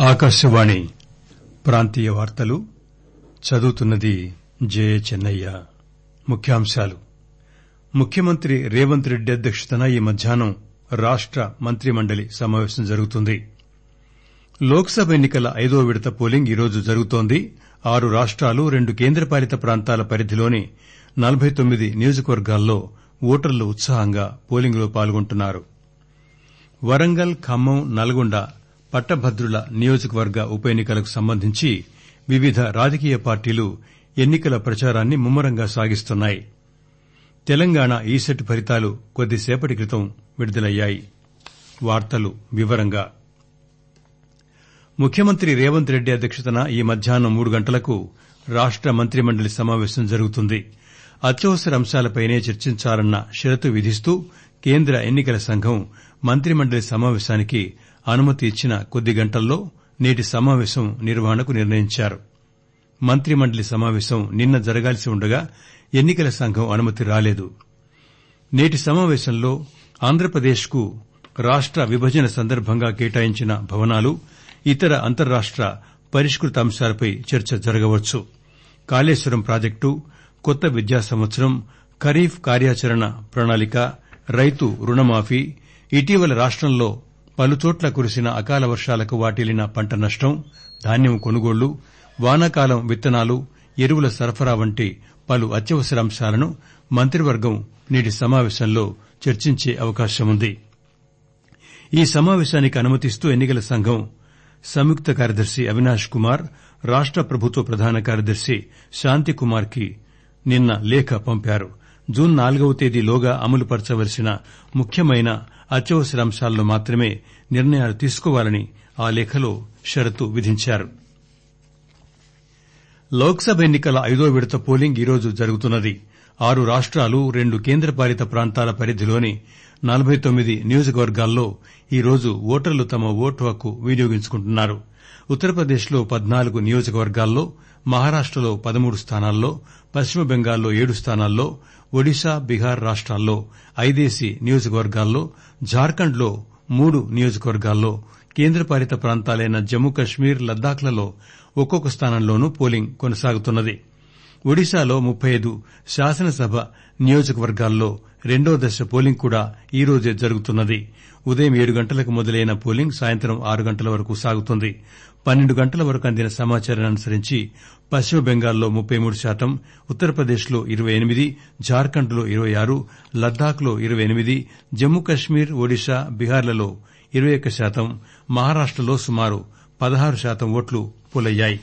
ఆకాశవాణి ప్రాంతీయ వార్తలు చదువుతున్నది జయచెన్నయ్య ముఖ్యాంశాలు ముఖ్యమంత్రి రేవంత్ రెడ్డి అధ్యక్షతన ఈ మధ్యాహ్నం రాష్ట మంత్రిమండలి సమావేశం జరుగుతుంది లోక్ సభ ఎన్ని కల ఐదో విడత పోలింగ్ ఈరోజు జరుగుతోంది ఆరు రాష్టాలు రెండు కేంద్రపాలిత ప్రాంతాల పరిధిలోని నలబై తొమ్మిది నియోజకవర్గాల్లో ఓటర్లు ఉత్సాహంగా పోలింగ్ లో పాల్గొంటున్నారు వరంగల్ ఖమ్మం నల్గొండ పట్టభద్రుల నియోజకవర్గ ఉప ఎన్ని కలకు సంబంధించి వివిధ రాజకీయ పార్టీలు ఎన్ని కల ప్రచారాన్ని ముమ్మరంగా సాగిస్తున్నాయి తెలంగాణ ఈసెట్ ఫలితాలు కొద్దిసేపటి క్రితం విడుదలయ్యాయి ముఖ్యమంత్రి రేవంత్ రెడ్డి అధ్యక్షతన ఈ మధ్యాహ్నం మూడు గంటలకు రాష్ట మంత్రిమండలి సమావేశం జరుగుతుంది అత్యవసర అంశాలపైనే చర్చించాలన్న షరతు విధిస్తూ కేంద్ర ఎన్ని కల సంఘం మంత్రిమండలి సమావేశానికి అనుమతి ఇచ్చిన కొద్ది గంటల్లో నేటి సమావేశం నిర్వహణకు నిర్ణయించారు మంత్రిమండలి సమావేశం నిన్న జరగాల్సి ఉండగా ఎన్ని కల సంఘం అనుమతి రాలేదు నేటి సమావేశంలో ఆంధ్రప్రదేశ్ కు రాష్ట విభజన సందర్భంగా కేటాయించిన భవనాలు ఇతర అంతర్రాష్ట పరిష్కృత అంశాలపై చర్చ జరగవచ్చు కాళేశ్వరం ప్రాజెక్టు కొత్త విద్యా సంవత్సరం ఖరీఫ్ కార్యాచరణ ప్రణాళిక రైతు రుణమాఫీ ఇటీవల రాష్టంలో పలుచోట్ల కురిసిన అకాల వర్షాలకు వాటిల్లిన పంట నష్టం ధాన్యం కొనుగోళ్లు వానాకాలం విత్తనాలు ఎరువుల సరఫరా వంటి పలు అత్యవసర అంశాలను మంత్రివర్గం నేటి సమావేశంలో చర్చించే అవకాశముంది ఈ సమావేశానికి అనుమతిస్తూ ఎన్ని కల సంఘం సంయుక్త కార్యదర్శి అవినాష్ కుమార్ రాష్ట ప్రభుత్వ ప్రధాన కార్యదర్శి శాంతికుమార్ కి నిన్న లేఖ పంపారు జూన్ నాలుగవ తేదీలోగా అమలు పరచవలసిన ముఖ్యమైన అత్యవసర అంశాల్లో మాత్రమే నిర్ణయాలు తీసుకోవాలని ఆ లేఖలో షరతు విధించారు లోక్ సభ ఎన్ని కల ఐదో విడత పోలింగ్ ఈరోజు జరుగుతున్నది ఆరు రాష్టాలు రెండు కేంద్రపాలిత ప్రాంతాల పరిధిలోని నలబై తొమ్మిది నియోజకవర్గాల్లో ఈరోజు ఓటర్లు తమ ఓటు హక్కు వినియోగించుకుంటున్నారు ఉత్తరప్రదేశ్ లో పద్నాలుగు నియోజకవర్గాల్లో మహారాష్టలో పదమూడు స్థానాల్లో పశ్చిమ బెంగాల్లో ఏడు స్థానాల్లో ఒడిశా బీహార్ రాష్టాల్లో ఐదేసి నియోజకవర్గాల్లో జార్ఖండ్ లో మూడు నియోజకవర్గాల్లో కేంద్రపాలిత ప్రాంతాలైన జమ్మూ కశ్మీర్ లద్దాఖ్ లలో ఒక్కొక్క స్థానంలోనూ పోలింగ్ కొనసాగుతున్నది ఒడిశాలో ముప్పై ఐదు శాసనసభ నియోజకవర్గాల్లో రెండో దశ పోలింగ్ కూడా ఈరోజే జరుగుతున్నది ఉదయం ఏడు గంటలకు మొదలైన పోలింగ్ సాయంత్రం ఆరు గంటల వరకు సాగుతుంది పన్నెండు గంటల వరకు అందిన సమాచారాన్ని అనుసరించి పశ్చిమ బెంగాల్లో ముప్పై మూడు శాతం ఉత్తరప్రదేశ్ లో ఇరవై ఎనిమిది జార్ఖండ్ లో ఇరవై ఆరు లద్దాఖ్ లో ఇరవై ఎనిమిది జమ్మూ కశ్మీర్ ఒడిశా బీహార్లలో ఇరవై ఒక్క శాతం మహారాష్టలో సుమారు పదహారు శాతం ఓట్లు పోలయ్యాయి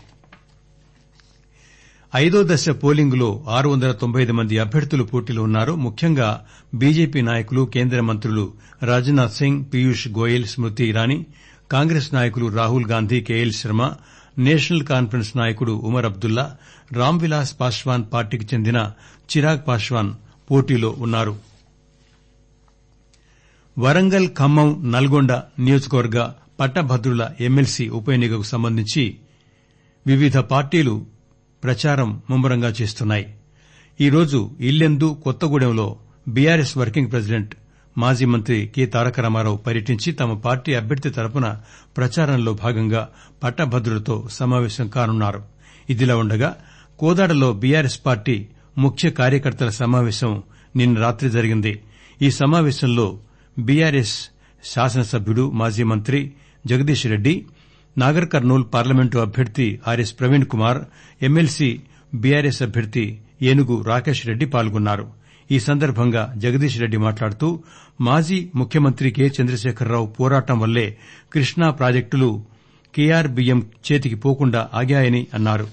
ఐదో దశ పోలింగ్ లో ఆరు వందల తొంభై ఐదు మంది అభ్యర్థులు పోటీలో ఉన్నారు ముఖ్యంగా బీజేపీ నాయకులు కేంద్ర మంత్రులు రాజ్నాథ్ సింగ్ పీయూష్ గోయల్ స్మృతి ఇరానీ కాంగ్రెస్ నాయకులు Rahul Gandhi KL Sharma National Conference నాయకుడు ఉమర్ అబ్దుల్లా రామ్ విలాస్ పాశ్వాన్ పార్టీకి చెందిన చిరాగ్ పాశ్వాన్ పోటీలో ఉన్నారు వరంగల్ ఖమ్మం నల్గొండ నియోజకవర్గ పట్టభద్రుల ఎమ్మెల్సీ ఉప ఎన్నికకు సంబంధించి వివిధ పార్టీలు ప్రచారం ముమ్మరంగా చేస్తున్నాయి ఈరోజు ఇల్లెందు కొత్తగూడెంలో బీఆర్ఎస్ వర్కింగ్ ప్రెసిడెంట్ మాజీ మంత్రి కె తారక రామారావు పర్యటించి తమ పార్టీ అభ్యర్థి తరపున ప్రచారంలో భాగంగా పట్టభద్రులతో సమావేశం కానున్నారు ఇదిలా ఉండగా కోదాడలో బీఆర్ఎస్ పార్టీ ముఖ్య కార్యకర్తల సమావేశం నిన్న రాత్రి జరిగింది ఈ సమావేశంలో బీఆర్ఎస్ శాసనసభ్యుడు మాజీ మంత్రి జగదీష్ రెడ్డి నాగర్ కర్నూల్ పార్లమెంటు అభ్యర్థి RS Praveen Kumar MLC BRS అభ్యర్థి ఏనుగు రాకేష్ రెడ్డి పాల్గొన్నారు ఈ సందర్భంగా జగదీష్ రెడ్డి మాట్లాడుతూ మాజీ ముఖ్యమంత్రి కె చంద్రశేఖరరావు పోరాటం వల్లే కృష్ణా ప్రాజెక్టులు కేఆర్బీఎం చేతికి పోకుండా ఆగాయని అన్నారు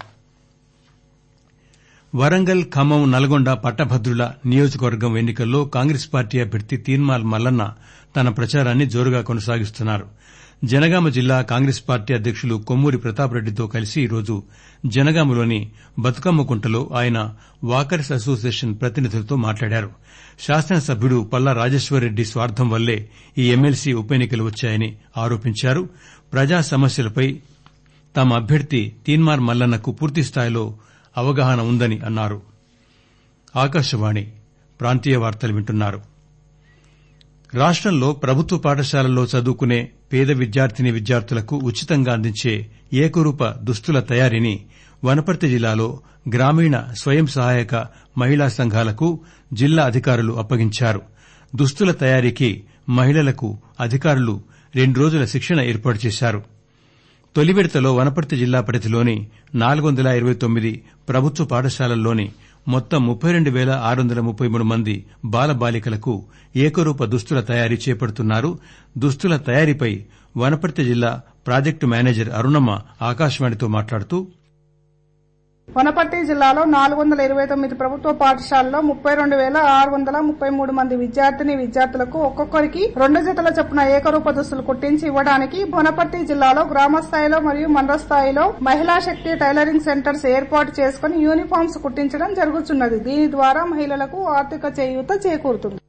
వరంగల్ ఖమ్మం నల్గొండ పట్టభద్రుల నియోజకవర్గం ఎన్నికల్లో కాంగ్రెస్ పార్టీ అభ్యర్థి తీన్మాల్ మల్లన్న తన ప్రచారాన్ని జోరుగా కొనసాగిస్తున్నారు జనగామ జిల్లా కాంగ్రెస్ పార్టీ అధ్యకులు కొమ్మూరి ప్రతాపరెడ్డితో కలిసి ఈరోజు జనగామలోని బతుకమ్మకుంటలో ఆయన వాకర్స్ అసోసియేషన్ ప్రతినిధులతో మాట్లాడారు శాసనసభ్యుడు పల్లా రాజేశ్వరరెడ్డి స్వార్థం వల్లే ఈ ఎమ్మెల్సీ ఉప ఎన్నికలు వచ్చాయని ఆరోపించారు ప్రజా సమస్యలపై తమ అభ్యర్థి తీన్మార్ మల్లన్నకు పూర్తిస్థాయిలో అవగాహన ఉందని అన్నారు రాష్టంలో ప్రభుత్వ పాఠశాలల్లో చదువుకునే పేద విద్యార్థినీ విద్యార్థులకు ఉచితంగా అందించే ఏకరూప దుస్తుల తయారీని వనపర్తి జిల్లాలో గ్రామీణ స్వయం సహాయక మహిళా సంఘాలకు జిల్లా అధికారులు అప్పగించారు దుస్తుల తయారీకి మహిళలకు అధికారులు రెండు రోజుల శిక్షణ ఏర్పాటు చేశారు తొలి విడతలో వనపర్తి జిల్లా పరిధిలోని నాలుగు వందల ఇరవై తొమ్మిది ప్రభుత్వ పాఠశాలల్లోని మొత్తం ముప్పై రెండు పేల ఆరు వందల ముప్పై మూడు మంది బాలబాలికలకు ఏకరూప దుస్తుల తయారీ చేపడుతున్నారు దుస్తుల తయారీపై వనపర్తి జిల్లా ప్రాజెక్టు మేనేజర్ అరుణమ్మ ఆకాశవాణితో మాట్లాడుతూ వనపర్తి జిల్లాలో నాలుగు వందల ఇరవై తొమ్మిది ప్రభుత్వ పాఠశాలలో ముప్పై రెండు వేల ఆరు వందల ముప్పై మూడు మంది విద్యార్థిని విద్యార్థులకు ఒక్కొక్కరికి రెండు జతల చొప్పున ఏకరూప దుస్తులు కుట్టించి ఇవ్వడానికి వనపర్తి జిల్లాలో గ్రామ స్థాయిలో మరియు మండల స్థాయిలో మహిళా శక్తి టైలరింగ్ సెంటర్స్ ఏర్పాటు చేసుకుని యూనిఫామ్స్ కుట్టించడం జరుగుతున్నది దీని ద్వారా మహిళలకు ఆర్థిక చేయూత చేకూరుతుంది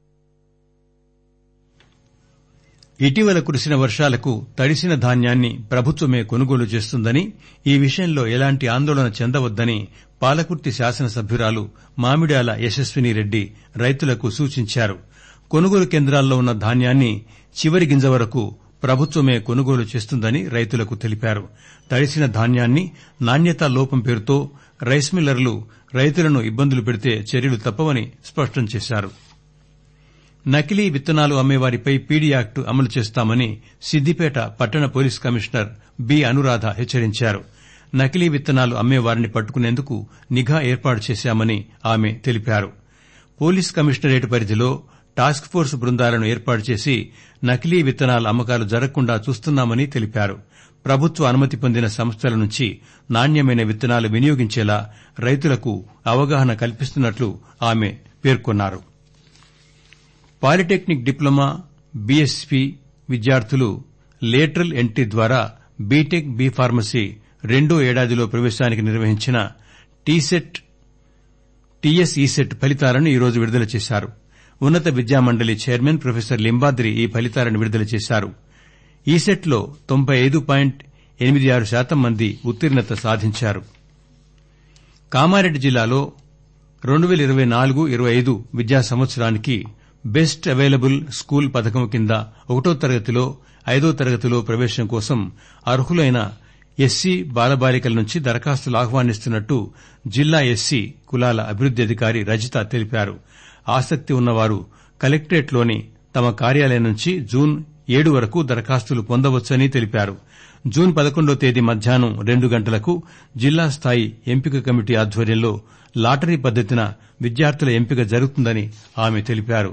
ఇటీవల కురిసిన వర్షాలకు తడిసిన ధాన్యాన్ని ప్రభుత్వమే కొనుగోలు చేస్తుందని ఈ విషయంలో ఎలాంటి ఆందోళన చెందవద్దని పాలకుర్తి శాసనసభ్యురాలు మామిడాల యశస్వినిరెడ్డి రైతులకు సూచించారు కొనుగోలు కేంద్రాల్లో ఉన్న ధాన్యాన్ని చివరి గింజ వరకు ప్రభుత్వమే కొనుగోలు చేస్తుందని రైతులకు తెలిపారు తడిసిన ధాన్యాన్ని నాణ్యతా లోపం పేరుతో రైస్ మిల్లర్లు రైతులను ఇబ్బందులు పెడితే చర్యలు తప్పవని స్పష్టం చేశారు నకిలీ విత్తనాలు అమ్మేవారిపై పీడీ యాక్టు అమలు చేస్తామని సిద్దిపేట పట్టణ పోలీస్ కమిషనర్ బి అనురాధ హెచ్చరించారు నకిలీ విత్తనాలు అమ్మేవారిని పట్టుకునేందుకు నిఘా ఏర్పాటు చేశామని ఆమె తెలిపారు పోలీస్ కమిషనరేట్ పరిధిలో టాస్క్ ఫోర్స్ బృందాలను ఏర్పాటు చేసి నకిలీ విత్తనాల అమ్మకాలు జరగకుండా చూస్తున్నామని తెలిపారు ప్రభుత్వ అనుమతి పొందిన సంస్థల నుంచి నాణ్యమైన విత్తనాలు వినియోగించేలా రైతులకు అవగాహన కల్పిస్తున్నట్లు ఆమె పేర్కొన్నారు పాలిటెక్నిక్ డిప్లొమా బీఎస్సీ విద్యార్థులు లేటరల్ ఎంట్రీ ద్వారా బీటెక్ బీ ఫార్మసీ రెండో ఏడాదిలో ప్రవేశానికి నిర్వహించిన టీసెట్ టీఎస్ ఈసెట్ ఫలితాలను ఈరోజు విడుదల చేశారు ఉన్నత విద్యామండలి చైర్మన్ ప్రొఫెసర్ లింబాద్రి ఈ ఫలితాలను విడుదల చేశారు ఈసెట్లో తొంభై ఐదు పాయింట్ ఎనిమిది ఆరు శాతం మంది ఉత్తీర్ణత సాధించారు కామారెడ్డి జిల్లాలో రెండు పేల ఇరవై నాలుగు ఇరవై ఐదు విద్యా సంవత్సరానికి బెస్ట్ అవైలబుల్ స్కూల్ పథకం కింద ఒకటో తరగతిలో ఐదో తరగతిలో ప్రవేశం కోసం అర్హులైన ఎస్సీ బాలబాలికల నుంచి దరఖాస్తులు ఆహ్వానిస్తున్నట్టు జిల్లా ఎస్సీ కులాల అభివృద్ది అధికారి రజిత తెలిపారు ఆసక్తి ఉన్నవారు కలెక్టరేట్లోని తమ కార్యాలయం నుంచి జూన్ ఏడు వరకు దరఖాస్తులు పొందవచ్చని తెలిపారు జూన్ పదకొండో తేదీ మధ్యాహ్నం రెండు గంటలకు జిల్లా స్థాయి ఎంపిక కమిటీ ఆధ్వర్యంలో లాటరీ పద్దతిన విద్యార్థుల ఎంపిక జరుగుతుందని ఆమె తెలిపారు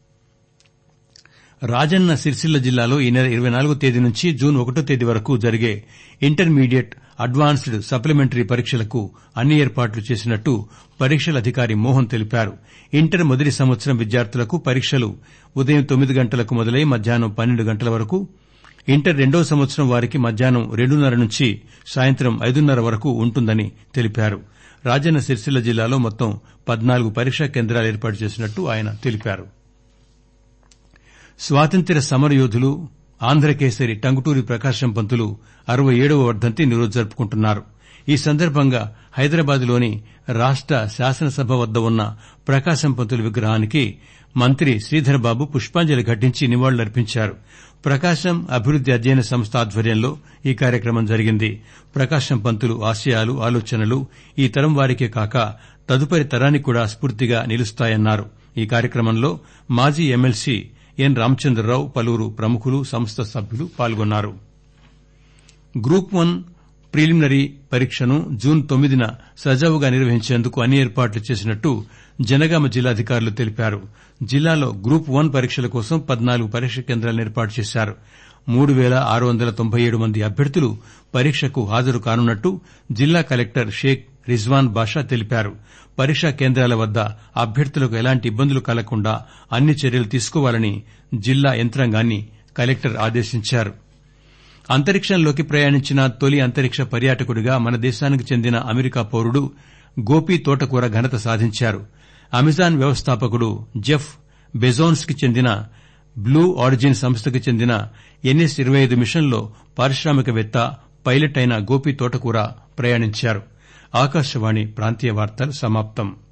రాజన్న సిరిసిల్ల జిల్లాలో ఈ నెల ఇరవై నాలుగో తేదీ నుంచి జూన్ ఒకటో తేదీ వరకు జరిగే ఇంటర్మీడియట్ అడ్వాన్స్డ్ సప్లిమెంటరీ పరీక్షలకు అన్ని ఏర్పాట్లు చేసినట్టు పరీక్షల అధికారి మోహన్ తెలిపారు ఇంటర్ మొదటి సంవత్సరం విద్యార్థులకు పరీక్షలు ఉదయం తొమ్మిది గంటలకు మొదలై మధ్యాహ్నం పన్నెండు గంటల వరకు ఇంటర్ రెండో సంవత్సరం వారికి మధ్యాహ్నం రెండున్నర నుంచి సాయంత్రం ఐదున్నర వరకు ఉంటుందని తెలిపారు రాజన్న సిరిసిల్ల జిల్లాలో మొత్తం పద్నాలుగు పరీక్షా కేంద్రాలు ఏర్పాటు చేసినట్టు ఆయన తెలిపారు స్వాతంత్ర్య సమరయోధులు ఆంధ్రకేసరి టంగుటూరి ప్రకాశం పంతులు అరవై ఏడవ వర్దంతి ఈరోజు జరుపుకుంటున్నారు ఈ సందర్భంగా హైదరాబాద్లోని రాష్ట శాసనసభ వద్ద ఉన్న ప్రకాశం పంతులు విగ్రహానికి మంత్రి శ్రీధర్బాబు పుష్పాంజలి ఘటించి నివాళులర్పించారు ప్రకాశం అభివృద్ది అధ్యయన సంస్థ ఆధ్వర్యంలో ఈ కార్యక్రమం జరిగింది ప్రకాశం పంతులు ఆశయాలు ఆలోచనలు ఈ తరం వారికే కాక తదుపరి తరానికి కూడా స్ఫూర్తిగా నిలుస్తాయన్నారు ఈ కార్యక్రమంలో మాజీ ఎమ్మెల్సీ ఎన్ రామచంద్రరావు పలువురు ప్రముఖులు సంస్థ సభ్యులు పాల్గొన్నారు గ్రూప్ వన్ ప్రిలిమినరీ పరీక్షను జూన్ తొమ్మిదిన సజావుగా నిర్వహించేందుకు అన్ని ఏర్పాట్లు చేసినట్టు జనగామ జిల్లాధికారులు తెలిపారు జిల్లాలో గ్రూప్ వన్ పరీక్షల కోసం పద్నాలుగు పరీక్ష కేంద్రాలను ఏర్పాటు చేశారు మూడు పేల ఆరు వందల తొంభై ఏడు మంది అభ్యర్థులు పరీక్షకు హాజరు కానున్నట్టు జిల్లా కలెక్టర్ షేక్ రిజ్వాన్ బాషా తెలిపారు పరీక్షా కేంద్రాల వద్ద అభ్యర్థులకు ఎలాంటి ఇబ్బందులు కలగకుండా అన్ని చర్యలు తీసుకోవాలని జిల్లా యంత్రాంగాన్ని కలెక్టర్ ఆదేశించారు అంతరిక్షంలోకి ప్రయాణించిన తొలి అంతరిక్ష పర్యాటకుడిగా మన దేశానికి చెందిన అమెరికా పౌరుడు గోపి తోటకూర ఘనత సాధించారు అమెజాన్ వ్యవస్థాపకుడు జెఫ్ బెజోన్స్ కి చెందిన బ్లూ ఆరిజిన్ సంస్థకు చెందిన ఎన్ఎస్ ఇరవై ఐదు మిషన్లో పారిశ్రామికవేత్త పైలట్ అయిన గోపి తోటకూర ప్రయాణించారు ఆకాశవాణి ప్రాంతీయ వార్తలు సమాప్తం